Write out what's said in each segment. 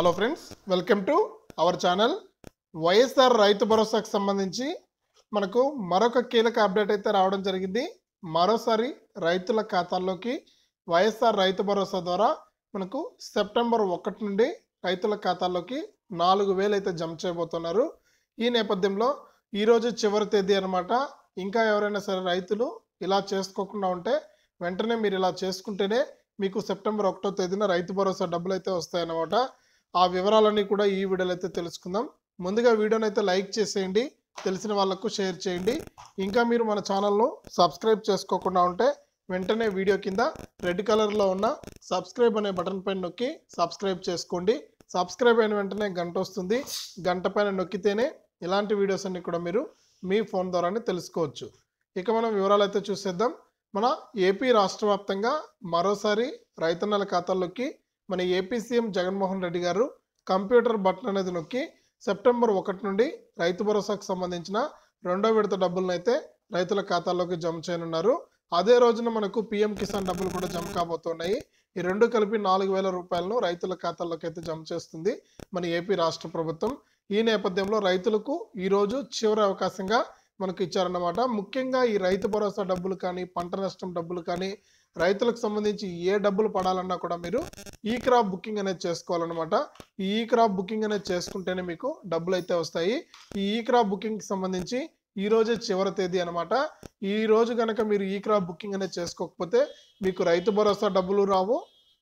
hello friends welcome to our channel YSR రైతు భరోసాకు సంబంధించి మనకు మరొక కీలక అప్డేట్ అయితే రావడం జరిగింది మరోసారి రైతుల ఖాతాల్లోకి వైఎస్ఆర్ రైతు భరోసా ద్వారా మనకు సెప్టెంబర్ ఒకటి నుండి రైతుల ఖాతాల్లోకి నాలుగు వేలు అయితే జమ చేయబోతున్నారు ఈ నేపథ్యంలో ఈరోజు చివరి తేదీ అనమాట ఇంకా ఎవరైనా సరే రైతులు ఇలా చేసుకోకుండా ఉంటే వెంటనే మీరు ఇలా చేసుకుంటేనే మీకు సెప్టెంబర్ ఒకటో తేదీన రైతు భరోసా డబ్బులు అయితే వస్తాయన్నమాట ఆ వివరాలన్నీ కూడా ఈ వీడియోలో అయితే తెలుసుకుందాం ముందుగా వీడియోని అయితే లైక్ చేసేయండి తెలిసిన వాళ్ళకు షేర్ చేయండి ఇంకా మీరు మన ఛానల్ను సబ్స్క్రైబ్ చేసుకోకుండా ఉంటే వెంటనే వీడియో కింద రెడ్ కలర్లో ఉన్న సబ్స్క్రైబ్ అనే బటన్ పైన నొక్కి సబ్స్క్రైబ్ చేసుకోండి సబ్స్క్రైబ్ అయిన వెంటనే గంట వస్తుంది గంట పైన నొక్కితేనే ఇలాంటి వీడియోస్ అన్ని కూడా మీరు మీ ఫోన్ ద్వారానే తెలుసుకోవచ్చు ఇక మనం వివరాలు అయితే చూసేద్దాం మన ఏపీ రాష్ట్ర వ్యాప్తంగా మరోసారి రైతన్నల ఖాతాల్లోకి మన ఏపీ సీఎం జగన్మోహన్ రెడ్డి గారు కంప్యూటర్ బటన్ అనేది నొక్కి సెప్టెంబర్ ఒకటి నుండి రైతు భరోసాకు సంబంధించిన రెండో విడత డబ్బులను అయితే రైతుల ఖాతాల్లోకి జమ చేయనున్నారు అదే రోజున మనకు పిఎం కిసాన్ డబ్బులు కూడా జమ కాబోతున్నాయి ఈ రెండు కలిపి నాలుగు వేల రూపాయలను రైతుల ఖాతాల్లోకి అయితే జమ చేస్తుంది మన ఏపీ రాష్ట్ర ప్రభుత్వం ఈ నేపథ్యంలో రైతులకు ఈరోజు చివరి అవకాశంగా మనకు ఇచ్చారన్నమాట ముఖ్యంగా ఈ రైతు భరోసా డబ్బులు కానీ పంట నష్టం డబ్బులు కానీ రైతులకు సంబంధించి ఏ డబ్బులు పడాలన్నా కూడా మీరు ఈ క్రాప్ బుకింగ్ అనేది చేసుకోవాలన్నమాట ఈ ఈ క్రాప్ బుకింగ్ అనేది చేసుకుంటేనే మీకు డబ్బులు అయితే వస్తాయి ఈ ఈ క్రాప్ బుకింగ్కి సంబంధించి ఈ రోజే చివరి తేదీ అనమాట ఈ రోజు కనుక మీరు ఈ క్రాప్ బుకింగ్ అనేది చేసుకోకపోతే మీకు రైతు భరోసా డబ్బులు రావు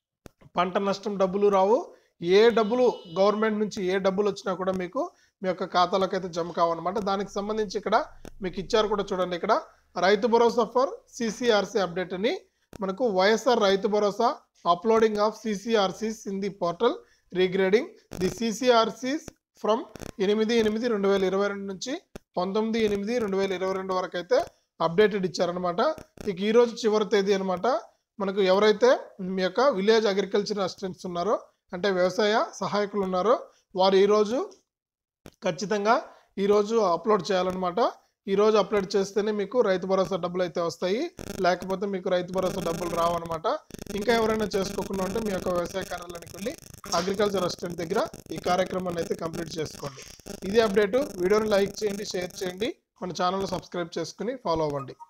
పంట నష్టం డబ్బులు రావు ఏ డబ్బులు గవర్నమెంట్ నుంచి ఏ డబ్బులు వచ్చినా కూడా మీకు మీ యొక్క ఖాతాలోకి అయితే జమ కావన్నమాట దానికి సంబంధించి ఇక్కడ మీకు ఇచ్చారు కూడా చూడండి ఇక్కడ రైతు భరోసా ఫర్ సిసిఆర్సి అప్డేట్ అని మనకు వైఎస్ఆర్ రైతు భరోసా uploading of CCRCs in the portal regrading the CCRCs from ఎనిమిది ఎనిమిది రెండు వేల ఇరవై రెండు నుంచి పంతొమ్మిది ఎనిమిది రెండు వేల ఇరవై రెండు వరకు అయితే అప్డేటెడ్ ఇచ్చారనమాట ఇక ఈరోజు చివరి తేదీ అనమాట మనకు ఎవరైతే మీ యొక్క విలేజ్ అగ్రికల్చర్ అసిస్టెంట్స్ ఉన్నారో అంటే వ్యవసాయ సహాయకులు ఉన్నారో వారు ఈరోజు ఖచ్చితంగా ఈరోజు అప్లోడ్ చేయాలన్నమాట ఈరోజు అప్లోడ్ చేస్తేనే మీకు రైతు భరోసా డబ్బులు అయితే వస్తాయి లేకపోతే మీకు రైతు భరోసా డబ్బులు రావన్నమాట ఇంకా ఎవరైనా చేసుకోకుండా ఉంటే మీ యొక్క వ్యవసాయ కార్యాలయానికి వెళ్ళి అగ్రికల్చర్ అసిస్టెంట్ దగ్గర ఈ కార్యక్రమాన్ని అయితే కంప్లీట్ చేసుకోండి ఇది అప్డేట్ వీడియోని లైక్ చేయండి షేర్ చేయండి మన ఛానల్ సబ్స్క్రైబ్ చేసుకుని ఫాలో అవ్వండి